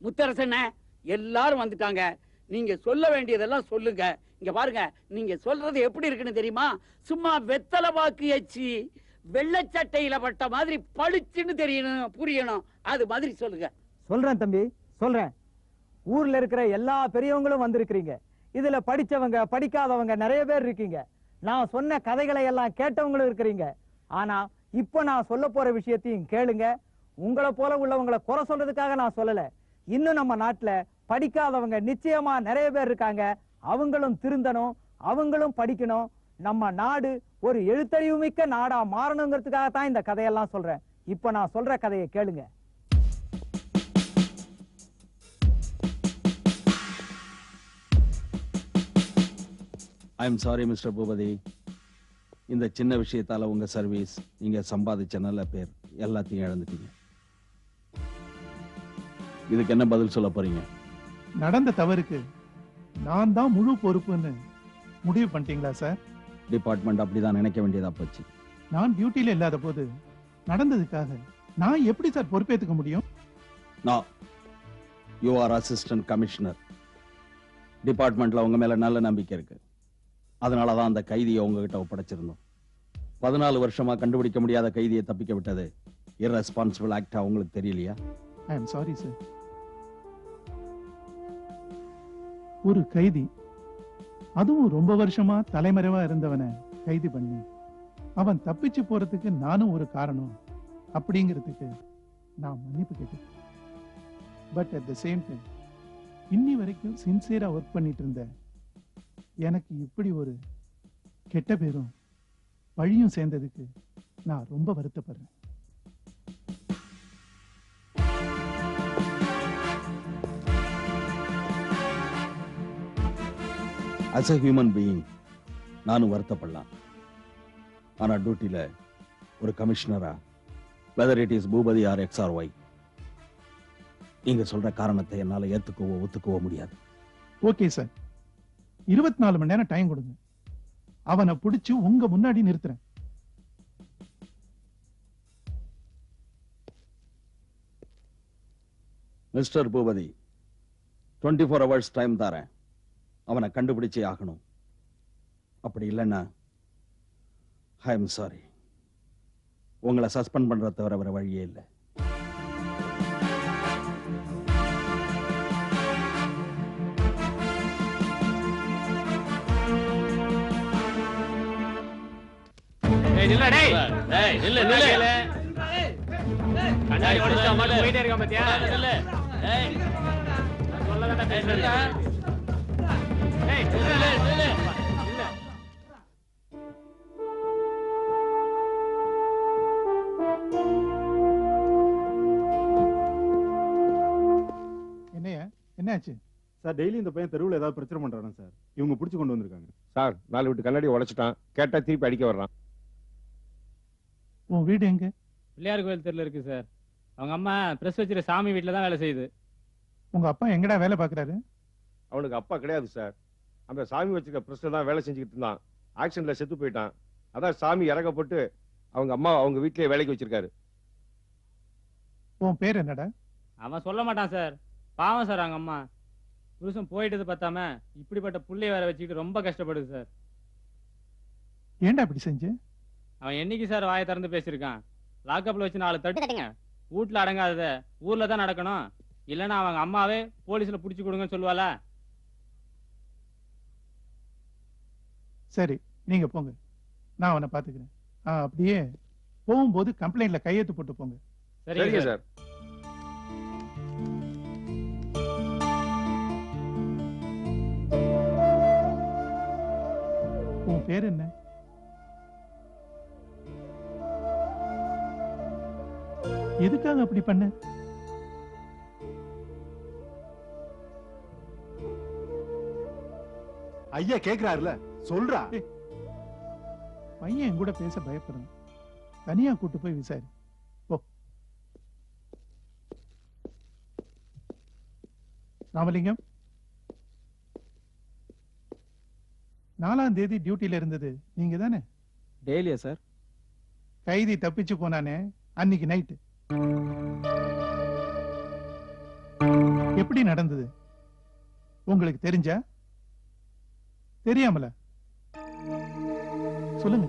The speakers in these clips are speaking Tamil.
முத்தரசண்ண எல்லாரும் வந்துட்டாங்க நீங்க சொல்ல வேண்டியதெல்லாம் சொல்லுங்க இங்க பாருங்க நீங்க சொல்றது எப்படி இருக்குன்னு தெரியுமா சும்மா வெத்தலை பாக்கு எச்சி வெள்ளச்சட்டையில பட்ட மாதிரி பளிச்சுன்னு தெரியணும் புரியணும் அது மாதிரி சொல்லுங்க சொல்றேன் தம்பி சொல்றேன் ஊர்ல இருக்கிற எல்லா பெரியவங்களும் வந்திருக்கிறீங்க இதுல படிச்சவங்க படிக்காதவங்க நிறைய பேர் இருக்கீங்க நான் சொன்ன கதைகளை எல்லாம் கேட்டவங்களும் இருக்கிறீங்க ஆனா இப்ப நான் சொல்ல போற விஷயத்தையும் கேளுங்க உங்களை போல உள்ளவங்களை குறை சொல்றதுக்காக நான் சொல்லல இன்னும் நம்ம நாட்டுல படிக்காதவங்க நிச்சயமா நிறைய பேர் இருக்காங்க அவங்களும் திருந்தணும் அவங்களும் படிக்கணும் நம்ம நாடு ஒரு எழுத்தறிவு மிக்க நாடா மாறணுங்கிறதுக்காக தான் இந்த கதையெல்லாம் சொல்றேன் இப்ப நான் சொல்ற கதையை கேளுங்க I am sorry mister Boopathi இந்த சின்ன விஷயத்தால உங்க சர்வீஸ் நீங்க சம்பாதிச்ச நல்ல பேர் எல்லாத்தையும் இழந்துட்டீங்க இதுக்கு என்ன பதில் சொல்ல போறீங்க நடந்த தவறுக்கு நான் தான் முழு பொறுப்புன்னு முடிவு பண்ணிட்டீங்களா சார் டிபார்ட்மெண்ட் அப்படிதான் நினைக்க வேண்டியதா போச்சு நான் டியூட்டில இல்லாத போது நடந்ததுக்காக நான் எப்படி சார் பொறுப்பேத்துக்க முடியும் நான் யூ ஆர் அசிஸ்டன்ட் கமிஷனர் டிபார்ட்மெண்ட்ல உங்க மேல நல்ல நம்பிக்கை இருக்கு அதனால தான் அந்த கைதியை உங்ககிட்ட ஒப்படைச்சிருந்தோம் பதினாலு வருஷமா கண்டுபிடிக்க முடியாத கைதியை தப்பிக்க விட்டது irresponsible ஆக்டா உங்களுக்கு தெரியலையா ஐ எம் சாரி சார் ஒரு கைதி அதுவும் ரொம்ப வருஷமா தலைமறைவா இருந்தவனை கைது பண்ணி அவன் தப்பிச்சு போறதுக்கு நானும் ஒரு காரணம் அப்படிங்கிறதுக்கு நான் மன்னிப்பு கேட்டேன் but at the same time இன்னி வரைக்கும் சின்சியரா ஒர்க் பண்ணிட்டு இருந்த எனக்கு இப்படி ஒரு கெட்ட பேரும் பழியும் சேர்ந்ததுக்கு நான் ரொம்ப வருத்தப்படுறேன் அஸ் அ ஹியூமன் பீயிங் நானும் வருத்தப்படலாம் ஆனா டியூட்டில ஒரு கமிஷனரா whether it is Boopathi or X or Y நீங்க சொல்ற காரணத்தை என்னால ஏத்துக்கவோ ஒத்துக்கவோ முடியாது ஓகே சார் இருபத்தி நாலு மணி நேரம் டைம் கொடுங்க அவனை பிடிச்சு உங்க முன்னாடி நிறுத்துறேன் mister Boopathi twenty four hours time தரேன் அவனை கண்டுபிடிச்சே ஆகணும் அப்படி இல்லைன்னா ஐ எம் சாரி உங்களை சஸ்பெண்ட் பண்ற தவிர வேற வழியே இல்லை டேய் நில்ல டேய் டேய் நில்லு நில்லு கண்ணாடி உடைச்சா மட்டும் போயிட்டே இருக்கான் பாத்தியா நில்லு டேய் சொல்லதாடா பேசுறேன் டேய் நில்லு நில்லு நில்லு என்னையா என்னாச்சு சார் டெய்லி இந்த பையன் தெருவில் ஏதாவது பிரச்சனை பண்றானா சார் இவங்க பிடிச்சி கொண்டு வந்திருக்காங்க சார் நாலு விட்டு கண்ணாடி உடைச்சிட்டான் கேட்டா திருப்பி அடிக்க வர்றான் உன் வீடு எங்க பிள்ளையார் கோயில் தெருல இருக்கு சார் அவங்க அம்மா பிரஸ் வச்சிருக்க சாமி வீட்ல தான் வேலை செய்யுது உங்க அப்பா எங்கடா வேலை பாக்குறாரு அவனுக்கு அப்பா கிடையாது சார் அந்த சாமி வச்சிருக்க பிரஸ்ல தான் வேலை செஞ்சுக்கிட்டு இருந்தான் ஆக்சிடென்ட்ல செத்து போயிட்டான் அதான் சாமி இறக்கப்பட்டு அவங்க அம்மா அவங்க வீட்லயே வேலைக்கு வச்சிருக்காரு உன் பேர் என்னடா அவன் சொல்ல மாட்டான் சார் பாவம் சார் அவங்க அம்மா புருஷன் போயிட்டது பார்த்தாம இப்படிப்பட்ட புள்ளைய வேற வச்சுக்கிட்டு ரொம்ப கஷ்டப்படுது சார் ஏன்டா இப்படி செஞ்சு அவன் என்னைக்கு சார் வாயை திறந்து பேசியிருக்கான் லாக்அப்ல வச்சு நாலு தட்டுங்க வீட்டுல அடங்காதத ஊர்ல தான் நடக்கணும் இல்லைன்னா அவங்க அம்மாவே போலீஸ்ல புடிச்சு கொடுங்கன்னு சொல்லுவாளா சரி நீங்க போங்க நான் அவனை பாத்துக்கிறேன் ஆ, அப்படியே போகும்போது கம்ப்ளைண்ட்ல கையெழுத்து போட்டு போங்க சரிங்க சார் உன் பேர் என்ன எதுக்காக அப்படி பண்ண ஐயா கேக்குறாருல சொல்றா பையன் என் கூட பேச பயப்படுறான் தனியா கூட்டு போய் விசாரி போ ராமலிங்கம் நாலாம் தேதி டியூட்டில இருந்தது நீங்க தானே டெய்லியா சார் கைதி தப்பிச்சு போனானே அன்னைக்கு நைட்டு எப்படி நடந்தது உங்களுக்கு தெரிஞ்சா தெரியாமல சொல்லுங்க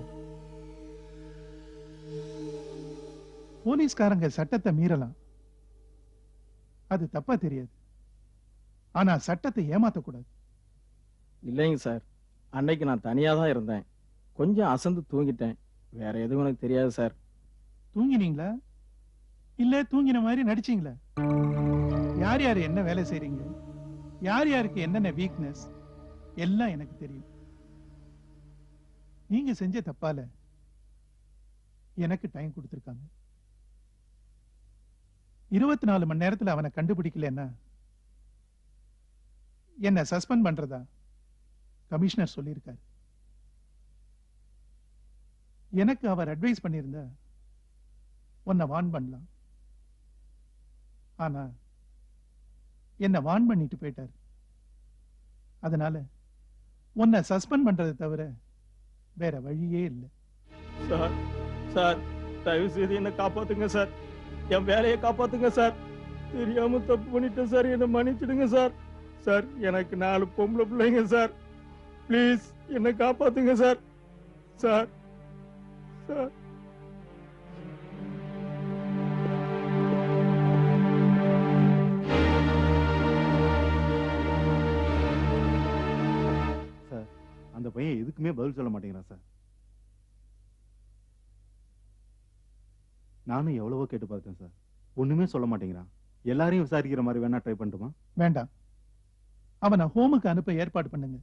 போலீஸ்காரங்க சட்டத்தை மீறலாம் அது தப்பா தெரியாது ஆனா சட்டத்தை ஏமாத்தக்கூடாது இல்லைங்க சார் அன்னைக்கு நான் தனியா தான் இருந்தேன் கொஞ்சம் அசந்து தூங்கிட்டேன் வேற எதுவும் எனக்கு தெரியாது சார் தூங்கினீங்களா இல்ல தூங்கின மாதிரி நடிச்சீங்களா யார் யார் என்ன வேலை செய்றீங்க யார் யாருக்கு என்னென்ன வீக்னஸ் எல்லாம் எனக்கு தெரியும் நீங்க செஞ்ச தப்பால எனக்கு டைம் கொடுத்திருக்காங்க இருபத்தி நாலு மணி நேரத்துல அவனை கண்டுபிடிக்கலன்னா என்ன சஸ்பெண்ட் பண்றதா கமிஷனர் சொல்லியிருக்காரு எனக்கு அவர் அட்வைஸ் பண்ணியிருந்தா உன்னை வான் பண்ணலாம் ஆனா என்ன வான் பண்ணிட்டு போயிட்டாரு அதனால உன்னை சஸ்பெண்ட் பண்றதை தவிர வேற வழியே இல்லை சார் சார் தயவு செய்து என்ன காப்பாத்துங்க சார் என் வேலையை காப்பாத்துங்க சார் தெரியாம தப்பு பண்ணிட்டேன் சார் என்ன மன்னிச்சிடுங்க சார் சார் எனக்கு நாலு பொம்பளை பிள்ளைங்க சார் ப்ளீஸ் என்ன காப்பாத்துங்க சார் சார் சார் சார் அந்த பையன் எதுக்குமே பதில் சொல்ல மாட்டேங்கிறான் சார் நானும் எவ்வளவோ கேட்டு பார்த்தேன் சார் ஒண்ணுமே சொல்ல மாட்டேங்கிறான் எல்லாரையும் விசாரிக்கிற மாதிரி வேணா ட்ரை பண்ணட்டுமா வேண்டாம் அவனை ஹோமுக்கு அனுப்ப ஏற்பாடு பண்ணுங்க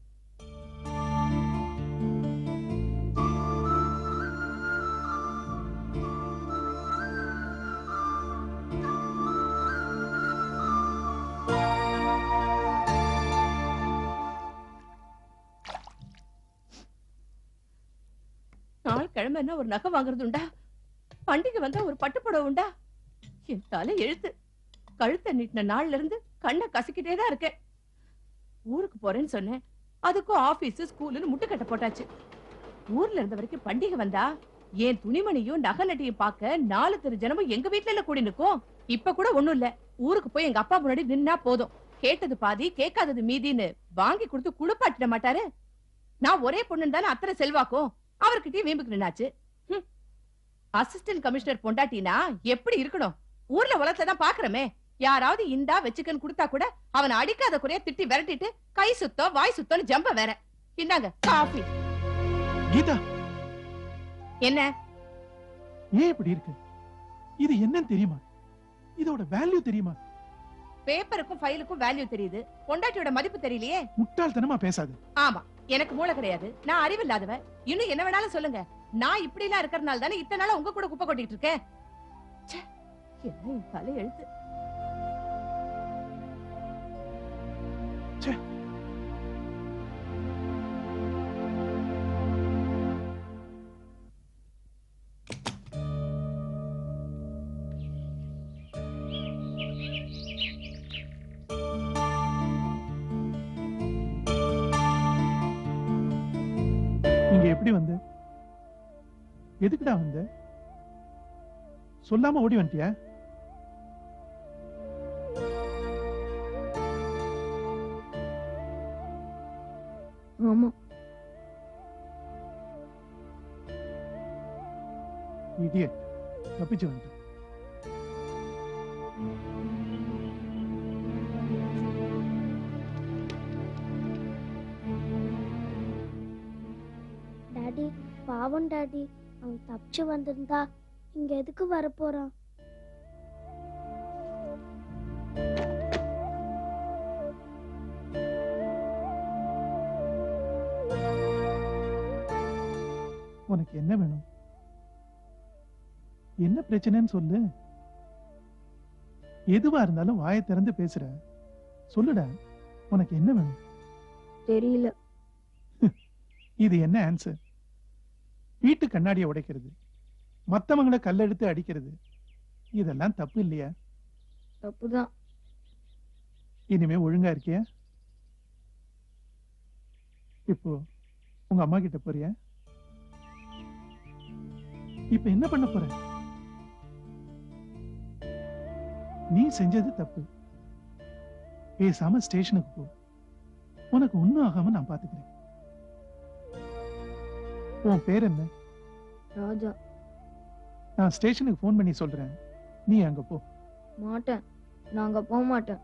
நாள் கிழமைன்னா ஒரு நகை வாங்குறது உண்டா பண்டிகை வந்தா ஒரு பட்டுப்புடவை உண்டா என் தலை எழுத்து கழுத்தை நீட்டின நாள்ல இருந்து கண்ணை கசக்கிட்டே தான் இருக்கேன் ஊருக்கு போறேன்னு சொன்னேன் அதுக்கும் ஆபீஸ் ஸ்கூலுன்னு முட்டுக்கட்டை போட்டாச்சு ஊர்ல இருந்த வரைக்கும் பண்டிகை வந்தா என் துணிமணியும் நகை நட்டையும் பார்க்க நாலு தெரு ஜனமும் எங்க வீட்ல இல்ல கூடி நிக்கும் இப்ப கூட ஒண்ணும் இல்ல ஊருக்கு போய் எங்க அப்பா முன்னாடி நின்னா போதும் கேட்டது பாதி கேட்காதது மீதின்னு வாங்கி கொடுத்து குளிப்பாட்டிட மாட்டாரு நான் ஒரே பொண்ணு தானே அத்தனை செல்வாக்கும் அவர்கிட்டயும் வீம்புக்கு நின்னாச்சு அசிஸ்டன்ட் கமிஷனர் பொண்டாட்டினா எப்படி இருக்கணும் ஊர்ல உலகத்தான் பாக்குறமே யாராவது இந்தா வச்சுக்கன்னு கொடுத்தா கூட அவனை அடிக்காத குறைய திட்டி விரட்டிட்டு கை சுத்தம் வாய் சுத்தம்னு ஜம்ப வேற இந்தாங்க காஃபி கீதா என்ன ஏன் இப்படி இருக்கு இது என்னன்னு தெரியுமா இதோட வேல்யூ தெரியுமா பேப்பருக்கும் ஃபைலுக்கும் வேல்யூ தெரியுது பொண்டாட்டியோட மதிப்பு தெரியலையே முட்டாள்தனமா பேசாது ஆமா எனக்கு மூளை கிடையாது நான் அறிவில்லாதவ இன்னும் என்ன வேணாலும் சொல்லுங்க நான் இப்படி எல்லாம் இருக்கறனால தானே இத்தனை நாளா உங்க கூட குப்பை கொட்டிட்டு இருக்கேன் ச்சே, என்ன என் தலை எழுத்து நீங்க எப்படி வந்த எதுக்குடா வந்த சொல்லாம ஓடி வந்துட்டியா ஆமா இடியட் தப்பிச்சு வந்துட்ட டாடி பாவம் டாடி அவன் தப்பிச்சு வந்திருந்தா இங்க எதுக்கு வரப்போறான் உனக்கு என்ன வேணும் என்ன பிரச்சனைன்னு சொல்லு எதுவா இருந்தாலும் வாயை திறந்து பேசுற சொல்லுடா உனக்கு என்ன வேணும் தெரியல இது என்ன ஆன்சர் வீட்டு கண்ணாடியை உடைக்கிறது மத்தவங்கள கல்லெடுத்து அடிக்கிறது இதெல்லாம் தப்பு இல்லையா தப்புதான் இனிமே ஒழுங்கா இருக்கியா இப்போ உங்க அம்மா கிட்ட போறியா இப்ப என்ன பண்ண போற நீ செஞ்சது தப்பு பேசாம ஸ்டேஷனுக்கு போ உனக்கு ஒண்ணும் ஆகாம நான் பாத்துக்கிறேன் உன் பேர் என்ன ராஜா நான் ஸ்டேஷனுக்கு ஃபோன் பண்ணி சொல்றேன் நீ அங்க போ மாட்டேன் நாங்க போக மாட்டேன்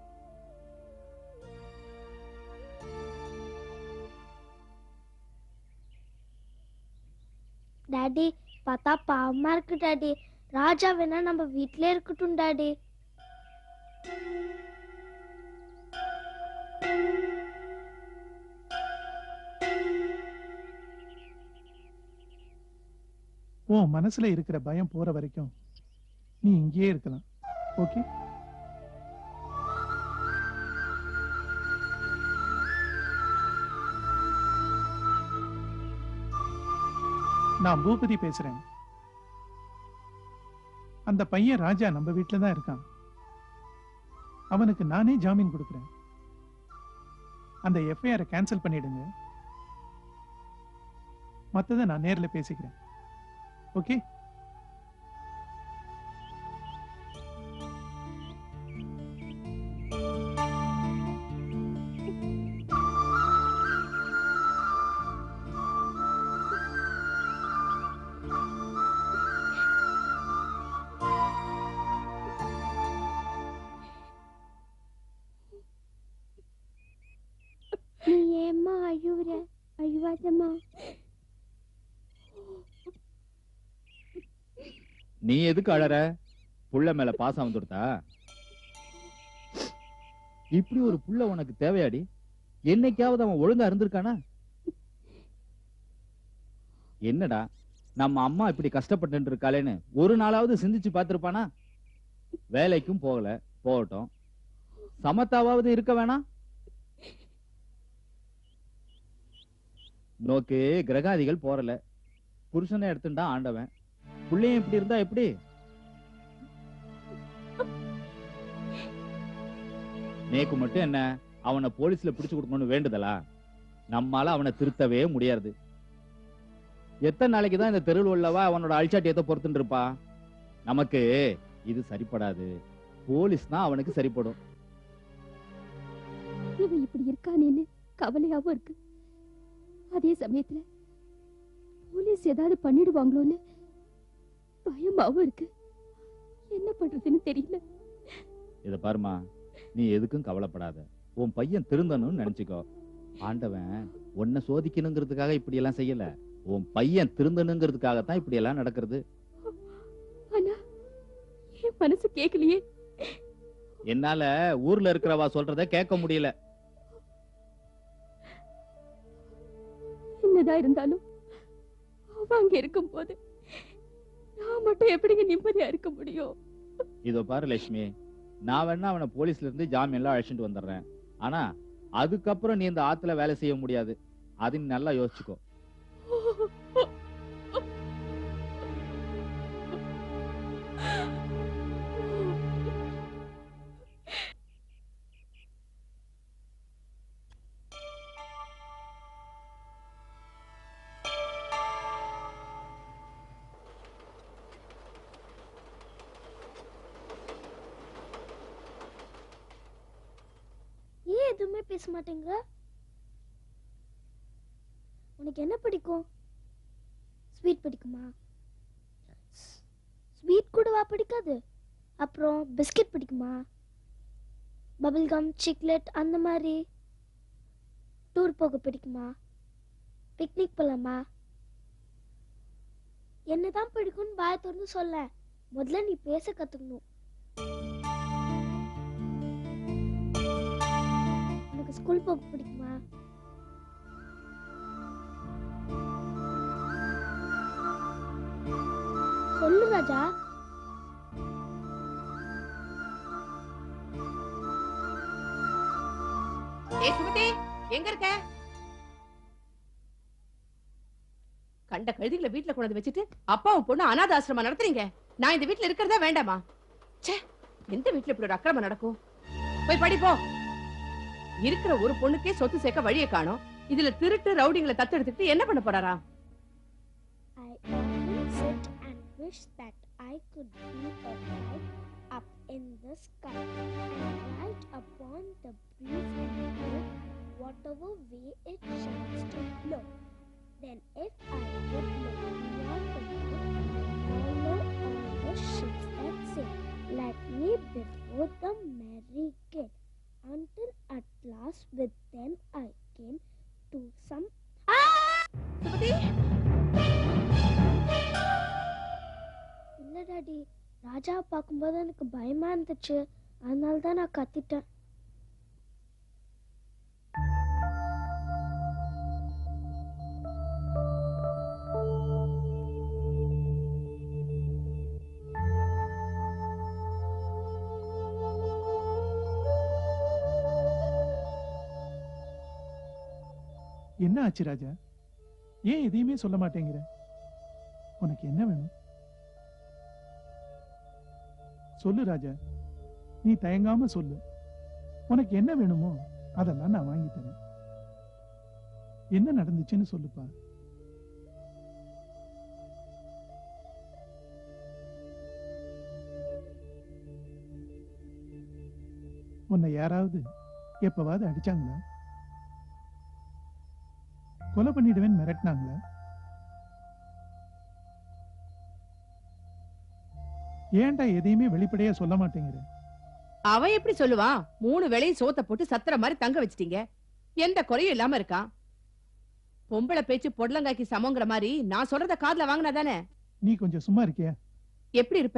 டாடி பார்த்தா பாவமா இருக்கு டாடி ராஜா வேணா நம்ம வீட்லயே இருக்கட்டும் டாடி உன் மனசுல இருக்கிற பயம் போற வரைக்கும் நீ இங்கேயே இருக்கலாம் ஓகே நான் பூபதி பேசுறேன் அந்த பையன் ராஜா நம்ம வீட்ல தான் இருக்கான் அவனுக்கு நானே ஜாமீன் கொடுக்கிறேன் அந்த எஃப்ஐஆரை கேன்சல் பண்ணிடுங்க மத்ததை நான் நேர்ல பேசிக்கிறேன் ஓகே நீ ஏம்மா அழுவுற அழுவாதம்மா நீ எதுக்கு அழற புள்ள மேல பாசம் வந்துடுதா இப்படி ஒரு புள்ள உனக்கு தேவையாடி என்னைக்காவது அவன் ஒழுங்கா இருந்திருக்கானா என்னடா நம்ம அம்மா இப்படி கஷ்டப்பட்டு இருக்காளேன்னு ஒரு நாளாவது சிந்திச்சு பார்த்திருப்பானா வேலைக்கும் போகல போகட்டும் சமத்தாவாவது இருக்க வேணாம் நோக்கு கிரகாதிகள் போறல புருஷனை எடுத்துட்டா ஆண்டவன் புள்ளையும் இப்படி இருந்தா எப்படி நேக்கு மட்டும் என்ன அவனை போலீஸ்ல பிடிச்சு கொடுக்கணும்னு வேண்டுதலா நம்மால அவனை திருத்தவே முடியாது எத்தனை நாளைக்கு தான் இந்த தெருவில் உள்ளவா அவனோட அழிச்சாட்டியத்தை பொறுத்துட்டு இருப்பா நமக்கு இது சரிப்படாது போலீஸ் தான் அவனுக்கு சரிப்படும் இவன் இப்படி இருக்கானேன்னு கவலையாவும் இருக்கு அதே சமயத்துல போலீஸ் ஏதாவது பண்ணிடுவாங்களோன்னு பயமாவும் இருக்கு என்ன பண்றதுன்னு தெரியல இத பாருமா நீ எதுக்கும் கவலைப்படாத உன் பையன் திருந்தணும்னு நினைச்சுக்கோ ஆண்டவன் உன்னை சோதிக்கணுங்கிறதுக்காக இப்படி எல்லாம் செய்யல உன் பையன் திருந்தணுங்கிறதுக்காகத்தான் இப்படி எல்லாம் நடக்கிறது ஆனா என் மனசு கேட்கலையே என்னால ஊர்ல இருக்கிறவா சொல்றத கேட்க முடியல என்னதான் இருந்தாலும் அவ அங்க இருக்கும் போது நான் மட்டும் எப்படிங்க நிம்மதியா இருக்க முடியும் இதோ பாரு லட்சுமி நான் வேணா அவனை போலீஸ்ல இருந்து ஜாமீன் எல்லாம் அழைச்சிட்டு வந்துடுறேன் ஆனா அதுக்கப்புறம் நீ இந்த ஆத்துல வேலை செய்ய முடியாது அது நீ நல்லா யோசிச்சுக்கோ ஏன் எதுவுமே பேச மாட்டேங்கிற உனக்கு என்ன பிடிக்கும் ஸ்வீட் பிடிக்குமா ஸ்வீட் கூடவா பிடிக்காது அப்புறம் பிஸ்கட் பிடிக்குமா பபிள் கம் சிக்லெட் அந்த மாதிரி டூர் போக பிடிக்குமா பிக்னிக் போலாமா என்னதான் பிடிக்கும்னு வாய திறந்து சொல்ல முதல்ல நீ பேச கத்துக்கணும் உனக்கு ஸ்கூல் போக பிடிக்குமா சொல்லு ராஜா ஏய் சுமதி எங்க இருக்க கண்ட கழுதிகளை வீட்டுல கொண்டு வந்து வச்சுட்டு அப்பாவும் பொண்ணு அனாத ஆசிரமம் நடத்துறீங்க நான் இந்த வீட்டுல இருக்கிறதா வேண்டாமா ச்சே எந்த வீட்டுல இப்படி ஒரு அக்கிரமம் நடக்கும் போய் படி போ இருக்கிற ஒரு பொண்ணுக்கே சொத்து சேர்க்க வழியை காணோம் இதுல திருட்டு ரவுடிங்களை தத்து எடுத்துக்கிட்டு என்ன பண்ண போறாரா I often sit and wish that I could be a wife up in the sky and right upon the breeze and blow whatever way it shines to blow. Then if I would look beyond the moon, follow all the ships that sail, let me before the merry gale, until at last with them I came to some இல்ல டாடி ராஜாவை பார்க்கும்போது எனக்கு பயமா இருந்துச்சு அதனால தான் நான் கத்திட்டேன் என்ன ஆச்சு ராஜா ஏன் எதையுமே சொல்ல மாட்டேங்கிற உனக்கு என்ன வேணும் சொல்லு ராஜா நீ தயங்காம சொல்லு உனக்கு என்ன வேணுமோ அதெல்லாம் நான் வாங்கி தரேன் என்ன நடந்துச்சுன்னு சொல்லுப்பா உன்னை யாராவது எப்பவாவது அடிச்சாங்களா கொலை பண்ணிடுவேன் மிரட்டினாங்களா ஏன்டா எதையுமே வெளிப்படையா சொல்ல மாட்டேங்கிற அவன் எப்படி சொல்லுவான் மூணு வேளையும் சோத்த போட்டு சத்திர மாதிரி தங்க வச்சிட்டீங்க எந்த குறையும் இல்லாம இருக்கான் பொம்பளை பேச்சு பொடலங்காய்க்கு சமங்கிற மாதிரி நான் சொல்றத காதுல வாங்கினா தானே நீ கொஞ்சம் சும்மா இருக்கியா எப்படி இருப்ப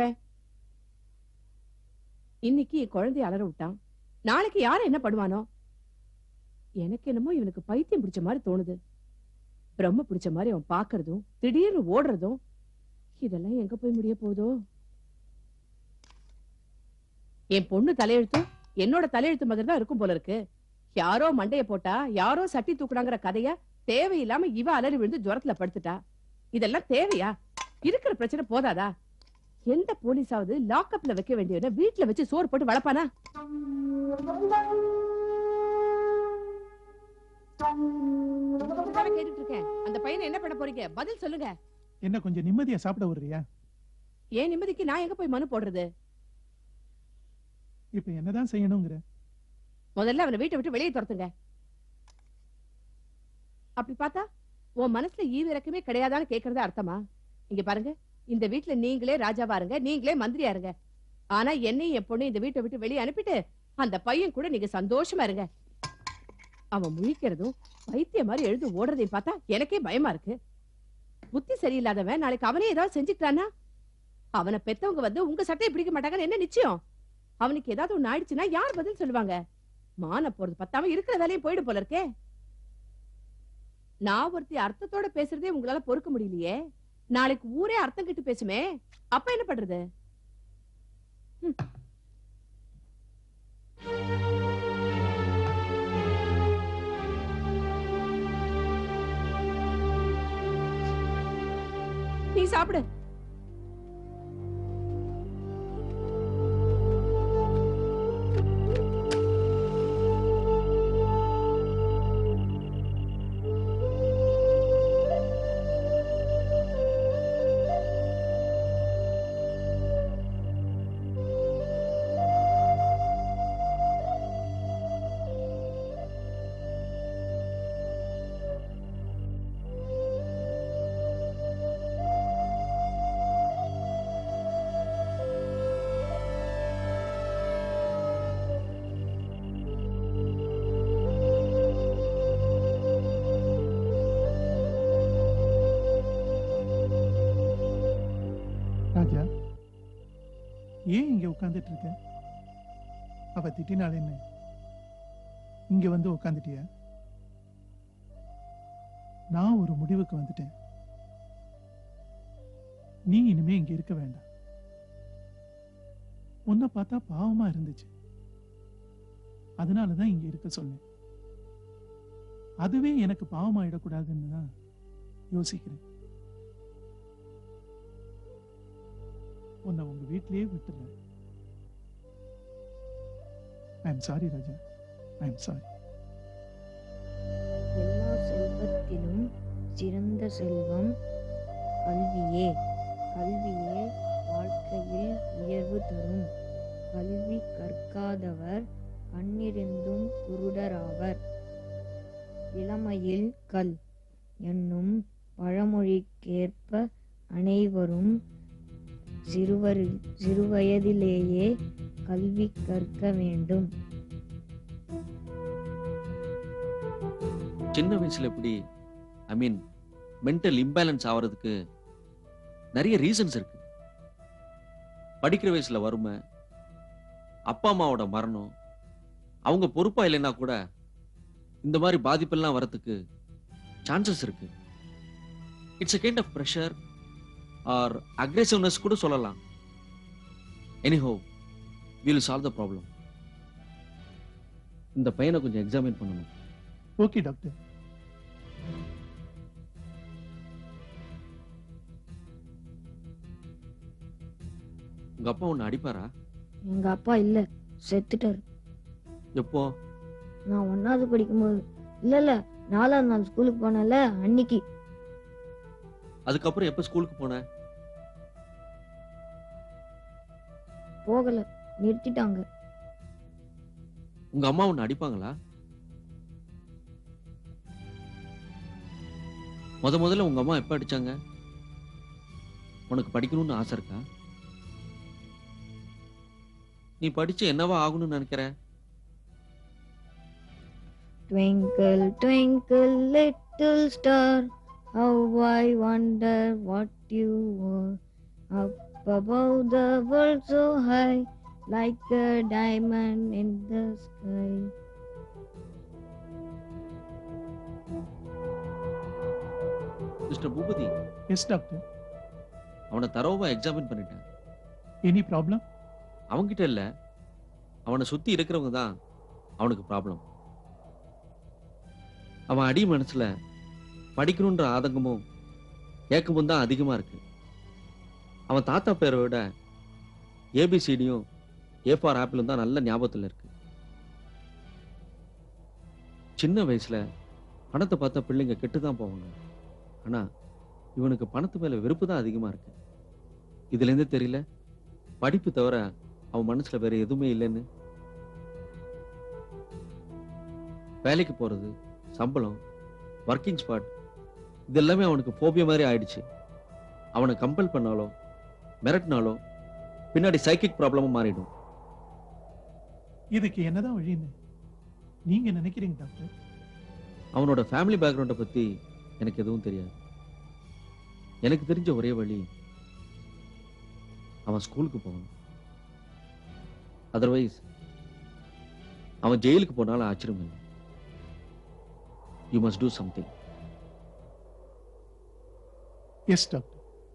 இன்னைக்கு என் குழந்தைய அலற விட்டான் நாளைக்கு யார என்ன பண்ணுவானோ எனக்கு என்னமோ இவனுக்கு பைத்தியம் பிடிச்ச மாதிரி தோணுது பிரம்ம பிடிச்ச மாதிரி அவன் பாக்குறதும் திடீர்னு ஓடுறதும் இதெல்லாம் எங்க போய் முடிய போகுதோ என் பொண்ணு தலையெழுத்தும் என்னோட தலையெழுத்து மாதிரி தான் இருக்கும் போல இருக்கு யாரோ மண்டைய போட்டா யாரோ சட்டி தூக்குறாங்கிற கதைய தேவையில்லாம இவ அலறி விழுந்து ஜுரத்துல படுத்துட்டா இதெல்லாம் தேவையா இருக்கிற பிரச்சனை போதாதா எந்த போலீஸாவது லாக்அப்ல வைக்க வேண்டியவன வீட்ல வச்சு சோறு போட்டு வளர்ப்பானா இதுதானே கேட்டுட்டு இருக்கேன் அந்த பையனை என்ன பண்ண போறீங்க பதில் சொல்லுங்க என்ன கொஞ்சம் நிம்மதியா சாப்பிட விடுறியா ஏன் நிம்மதிக்கு நான் எங்க போய் மனு போடுறது இப்ப என்னதான் செய்யணுங்கிற முதல்ல அவனை வீட்டை விட்டு வெளியே துரத்துங்க அப்படி பார்த்தா உன் மனசுல ஈவு இறக்கமே கிடையாதான்னு கேக்குறதா அர்த்தமா இங்க பாருங்க இந்த வீட்ல நீங்களே ராஜாவா இருங்க நீங்களே மந்திரியா இருங்க ஆனா என்னையும் என் பொண்ணு இந்த வீட்டை விட்டு வெளியே அனுப்பிட்டு அந்த பையன் கூட நீங்க சந்தோஷமா இருங்க அவன் முழிக்கிறதும் வைத்திய மாதிரி எழுந்து ஓடுறதையும் பார்த்தா எனக்கே பயமா இருக்கு புத்தி சரியில்லாதவன் நாளைக்கு அவனே ஏதாவது செஞ்சுட்டானா அவனை பெத்தவங்க வந்து உங்க சட்டையை பிடிக்க மாட்டாங்கன்னு என்ன நிச்சயம் அவனுக்கு ஏதாவது ஒண்ணு ஆயிடுச்சுன்னா யார் பதில் சொல்லுவாங்க மான போறது பத்தாம இருக்கிற வேலையும் போயிடு போல இருக்கே நான் ஒருத்தி அர்த்தத்தோட பேசுறதே உங்களால பொறுக்க முடியலையே நாளைக்கு ஊரே அர்த்தம் கிட்டு பேசுமே அப்ப என்ன பண்றது ம். நீ சாப்பிடு ராஜா ஏன் இங்க உட்கார்ந்துட்டு இருக்க அவ திட்டினாள் என்ன இங்க வந்து உட்காந்துட்டியா நான் ஒரு முடிவுக்கு வந்துட்டேன் நீ இனிமே இங்க இருக்க வேண்டாம் உன்னை பார்த்தா பாவமா இருந்துச்சு அதனாலதான் இங்க இருக்க சொன்னேன் அதுவே எனக்கு பாவமாயிடக்கூடாதுன்னு தான் யோசிக்கிறேன் உன்னை உங்க வீட்டிலேயே விட்டுறேன் I am sorry Raja I am sorry எல்லா செல்வத்திலும் சிறந்த செல்வம் கல்வியே கல்வியே வாழ்க்கையில் உயர்வு தரும் கல்வி கற்காதவர் கண்ணிருந்தும் குருடராவர் இளமையில் கல் என்னும் பழமொழிக்கேற்ப அனைவரும் சிறுவரில் சிறுவயதிலேயே கல்வி கற்க வேண்டும் சின்ன வயசுல எப்படி ஐ மீன் மென்டல் இம்பேலன்ஸ் ஆவறதுக்கு நிறைய ரீசன்ஸ் இருக்கு படிக்கிற வயசுல வறுமை அப்பா அம்மாவோட மரணம் அவங்க பொறுப்பா இல்லைன்னா கூட இந்த மாதிரி பாதிப்பெல்லாம் வரதுக்கு சான்சஸ் இருக்கு it's a kind of pressure or aggressiveness கூட சொல்லலாம் anyhow will solve the problem இந்த பையனை கொஞ்சம் எக்ஸாமின் பண்ணணும் ஓகே டாக்டர் உங்க அப்பா உன்னை அடிப்பாரா எங்க அப்பா இல்ல செத்துட்டாரு எப்போ நான் ஒன்னாவது படிக்கும்போது இல்ல இல்ல நாலாவது நாள் ஸ்கூலுக்கு போனேன்ல அன்னைக்கு அதுக்கப்புறம் எப்போ ஸ்கூலுக்கு போன போகல நிறுத்திட்டாங்க உங்க அம்மா உன்னை அடிப்பாங்களா முத முதல்ல உங்க அம்மா எப்ப அடிச்சாங்க உனக்கு படிக்கணும்னு ஆசை இருக்கா நீ படிச்சு என்னவா ஆகணும்னு நினைக்கிற Twinkle, twinkle, little star, how I wonder what you are. Up above the world so high, like a diamond in the sky. Mister Boopathi yes doctor அவனை தரோவா எக்ஸாமின் பண்ணிட்டேன் எனி ப்ராப்ளம் அவன்கிட்ட இல்ல அவனை சுத்தி இருக்கிறவங்க தான் அவனுக்கு ப்ராப்ளம் அவன் அடி மனசுல படிக்கணுன்ற ஆதங்கமும் ஏக்கமும் தான் அதிகமா இருக்கு அவன் தாத்தா பேரை விட ஏபிசிடியும் ஏ ஃபார் ஆப்பிளும் தான் நல்ல ஞாபகத்துல இருக்கு சின்ன வயசுல பணத்தை பார்த்தா பிள்ளைங்க கெட்டு தான் போவாங்க ஆனா இவனுக்கு பணத்து மேல வெறுப்பு தான் அதிகமா இருக்கு இதுல இருந்து தெரியல படிப்பு தவிர அவன் மனசுல வேற எதுவுமே இல்லைன்னு வேலைக்கு போறது சம்பளம் ஒர்க்கிங் ஸ்பாட் இது எல்லாமே அவனுக்கு ஃபோபியா மாதிரி ஆயிடுச்சு அவனை கம்பல் பண்ணாலோ மிரட்டினாலோ பின்னாடி சைக்கிக் ப்ராப்ளமும் மாறிடும் இதுக்கு என்னதான் வழின்னு நீங்க நினைக்கிறீங்க டாக்டர் அவனோட ஃபேமிலி பேக்ரவுண்டை பத்தி எனக்கு எதுவும் தெரியாது எனக்கு தெரிஞ்ச ஒரே வழி அவன் ஸ்கூலுக்கு போகணும் அதர்வைஸ் அவன் ஜெயிலுக்கு போனாலும் ஆச்சரியம் இல்லை you must do something yes doctor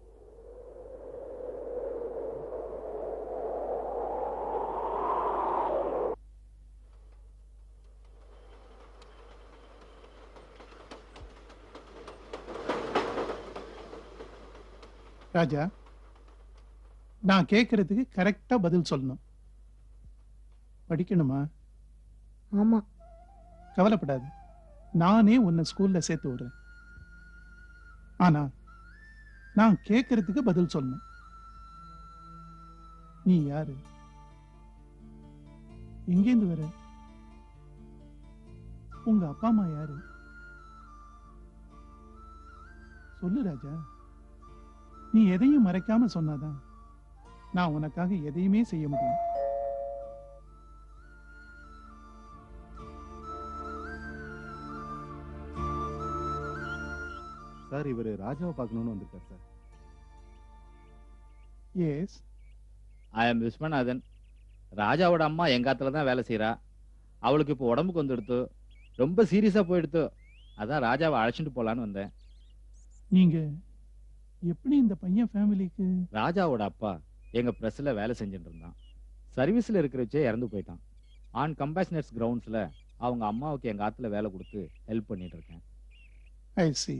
Raja நான் கேட்கறதுக்கு கரெக்டா பதில் சொல்லணும் படிக்கணுமா ஆமா கவலைப்படாத நானே உன்னை ஸ்கூல்ல சேர்த்து விடுறேன் ஆனா நான் கேட்கறதுக்கு பதில் சொல்லணும் நீ யாரு எங்கேருந்து வர உங்க அப்பா அம்மா யாரு சொல்லு ராஜா நீ எதையும் மறைக்காம சொன்னாதான் நான் உனக்காக எதையுமே செய்ய முடியும் சார் இவர் ராஜாவை பார்க்கணும்னு வந்திருக்கார் sir yes I am Viswanathan ராஜாவோட அம்மா எங்க ஆத்துல தான் வேலை செய்றா அவளுக்கு இப்போ உடம்புக்கு வந்துடுத்து ரொம்ப சீரியஸா போயிடுத்து அதான் ராஜாவை அழைச்சிட்டு போலான்னு வந்தேன் நீங்க எப்படி இந்த பையன் ஃபேமிலிக்கு ராஜாவோட அப்பா எங்க பிரஸ்ல வேலை செஞ்சுட்டு இருந்தான் சர்வீஸ்ல இருக்கிறச்சே இறந்து போயிட்டான் ஆன் கம்பேஷனர்ஸ் கிரவுண்ட்ஸ்ல அவங்க அம்மாவுக்கு எங்க ஆத்துல வேலை கொடுத்து ஹெல்ப் பண்ணிட்டு இருக்கேன் ஐ சி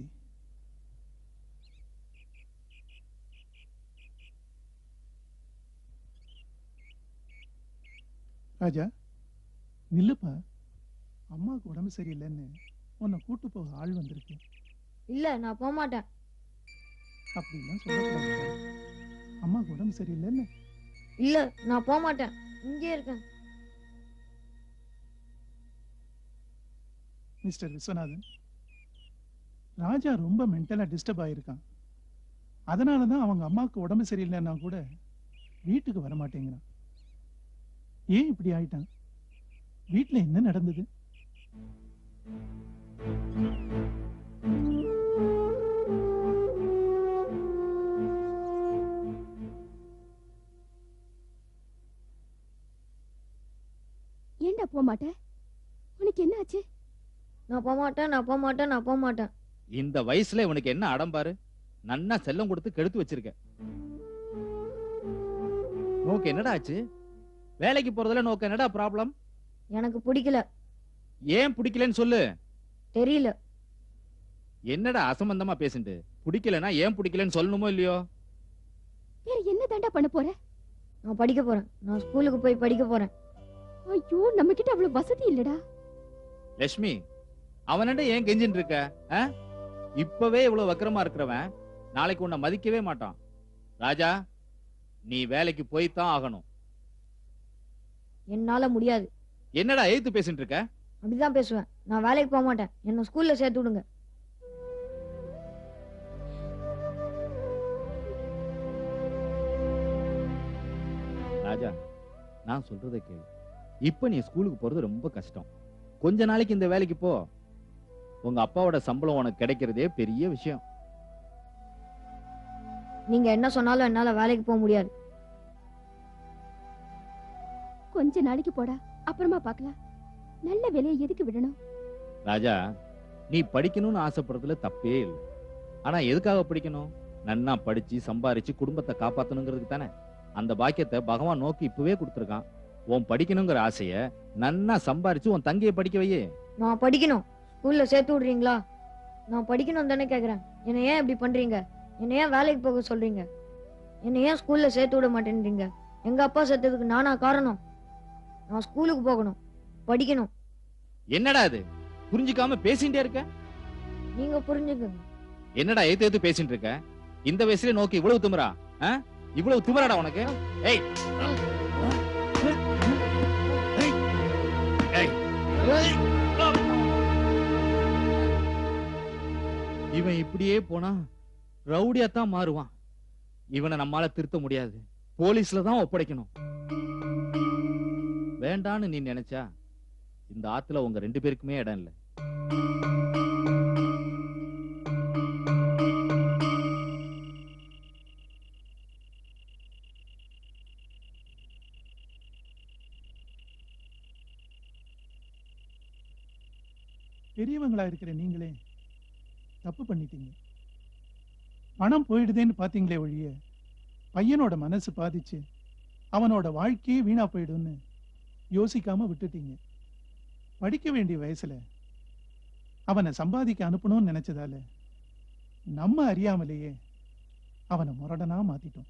ராஜா நில்லுப்பா அம்மாவுக்கு உடம்பு சரியில்லைன்னு உன்னை கூட்டு போக ஆள் வந்திருக்கு இல்ல நான் போக மாட்டேன் அப்படிலாம் சொல்லக்கூடாது அம்மாவுக்கு உடம்பு சரியில்லைன்னு இல்ல நான் போக மாட்டேன் இங்கே இருக்கேன் மிஸ்டர் விஸ்வநாதன் ராஜா ரொம்ப மென்டலா டிஸ்டர்ப் ஆயிருக்கான் அதனால தான் அவங்க அம்மாவுக்கு உடம்பு சரியில்லைன்னா கூட வீட்டுக்கு வர மாட்டேங்கிறான் ஏன் இப்படி ஆயிட்டான் வீட்ல என்ன நடந்தது ஏன்டா போக மாட்டேன் உனக்கு என்ன ஆச்சு நான் போக மாட்டேன் நான் போக மாட்டேன் நான் போக மாட்டேன் இந்த வயசுல இவனுக்கு என்ன அடம் பாரு நன்னா செல்லம் கொடுத்து கெடுத்து வச்சிருக்க நோக்கு என்னடா ஆச்சு வேலைக்கு போறதுல நோக்கு என்னடா ப்ராப்ளம் எனக்கு பிடிக்கல ஏன் பிடிக்கலன்னு சொல்லு தெரியல என்னடா அசம்பந்தமா பேசிட்டு பிடிக்கலனா ஏன் பிடிக்கலன்னு சொல்லணுமோ இல்லையோ வேற என்ன தாண்டா பண்ண போற நான் படிக்க போறேன் நான் ஸ்கூலுக்கு போய் படிக்க போறேன் ஐயோ நம்ம கிட்ட அவ்வளவு வசதி இல்லடா லட்சுமி அவனண்ட ஏன் கெஞ்சின்னு இருக்க ஆ? இப்பவே இவ்வளவு வக்கரமா இருக்கிறவன் நாளைக்கு உன்னை மதிக்கவே மாட்டான் ராஜா நீ வேலைக்கு போய்த்தான் ஆகணும் என்னால முடியாது என்னடா எய்த்து பேசிட்டு இருக்க அப்படிதான் பேசுவேன் நான் வேலைக்கு போக மாட்டேன் என்ன ஸ்கூல்ல சேர்த்து விடுங்க ராஜா நான் சொல்றதை கேளு இப்ப நீ ஸ்கூலுக்கு போறது ரொம்ப கஷ்டம் கொஞ்ச நாளைக்கு இந்த வேலைக்கு போ உங்க அப்பாவோட சம்பளம் உனக்கு கிடைக்கிறதே பெரிய விஷயம் நீங்க என்ன சொன்னாலும் என்னால வேலைக்கு போக முடியாது கொஞ்ச நாளைக்கு போடா அப்புறமா பார்க்கலாம் நல்ல வேலையை எதுக்கு விடணும் ராஜா நீ படிக்கணும்னு ஆசைப்படுறதுல தப்பே இல்லை ஆனா எதுக்காக படிக்கணும் நன்னா படிச்சு சம்பாரிச்சு குடும்பத்தை காப்பாத்தணுங்கிறதுக்கு தானே அந்த பாக்கியத்தை பகவான் நோக்கி இப்பவே கொடுத்துருக்கான் உன் படிக்கணுங்கிற ஆசைய நன்னா சம்பாரிச்சு உன் தங்கையை படிக்க வையே நான் படிக்கணும் ஸ்கூல்ல சேர்த்து விடுறீங்களா நான் படிக்கணும் தானே கேக்குறேன் என்னை ஏன் இப்படி பண்றீங்க என்னை ஏன் வேலைக்கு போக சொல்றீங்க என்னை ஏன் ஸ்கூல்ல சேர்த்து விட மாட்டேன்றீங்க எங்க அப்பா செத்ததுக்கு நானா காரணம் நான் ஸ்கூலுக்கு போகணும் படிக்கணும் என்னடா இது புரிஞ்சுக்காம பேசிட்டே இருக்க நீங்க புரிஞ்சுக்கங்க என்னடா ஏத்து ஏத்து பேசிட்டு இருக்க இந்த வயசுல நோக்கி இவ்வளவு திமிரா ஆ? இவ்வளவு திமிராடா உனக்கு ஏய் ஏய். இவன் இப்படியே போனா ரவுடியா தான் மாறுவான் இவனை நம்மால திருத்த முடியாது போலீஸ்ல தான் ஒப்படைக்கணும் வேண்டான்னு நீ நினைச்சா இந்த ஆத்துல உங்க ரெண்டு பேருக்குமே இடம் இல்ல பெரியவங்களா இருக்கிற நீங்களே தப்பு பண்ணிட்டீங்க பணம் போயிடுதேன்னு பாத்தீங்களே ஒழிய பையனோட மனசு பாதிச்சு அவனோட வாழ்க்கையே வீணா போயிடும்னு யோசிக்காம விட்டுட்டீங்க படிக்க வேண்டிய வயசுல அவனை சம்பாதிக்க அனுப்பணும்னு நினைச்சதால நம்ம அறியாமலேயே அவனை முரடனா மாத்திட்டோம்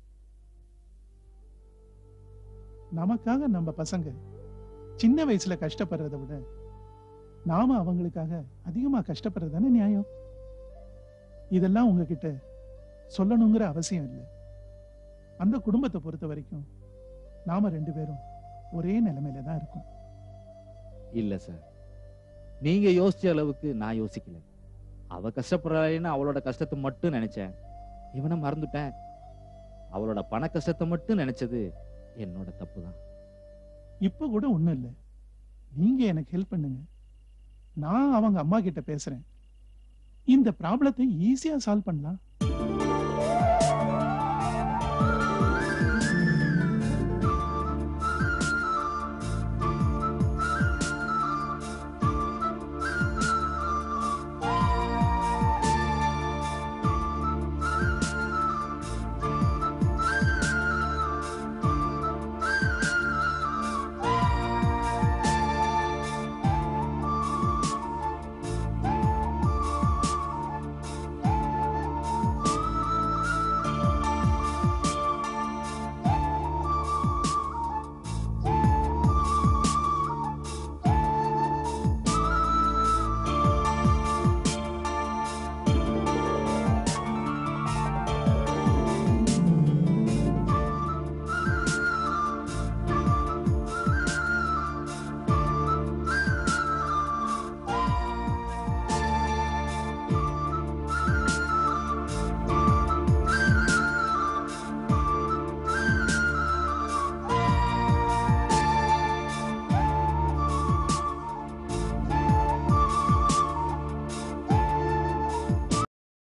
நமக்காக நம்ம பசங்க சின்ன வயசுல கஷ்டப்படுறதை விட நாம அவங்களுக்காக அதிகமா கஷ்டப்படுறது தானே நியாயம் இதெல்லாம் உங்ககிட்ட சொல்லணுங்கிற அவசியம் இல்லை அந்த குடும்பத்தை பொறுத்த வரைக்கும் நாம ரெண்டு பேரும் ஒரே நிலைமையில தான் இருக்கோம் இல்ல சார் நீங்க யோசிச்ச அளவுக்கு நான் யோசிக்கல அவ கஷ்டப்படுறாள்னு அவளோட கஷ்டத்தை மட்டும் நினைச்சேன் இவனை மறந்துட்டேன் அவளோட பண கஷ்டத்தை மட்டும் நினைச்சது என்னோட தப்பு தான் இப்ப கூட ஒண்ணும் இல்லை நீங்க எனக்கு ஹெல்ப் பண்ணுங்க நான் அவங்க அம்மா கிட்ட பேசுறேன் இந்த ப்ராப்ளத்தை ஈஸியா சால்வ் பண்ணலாம்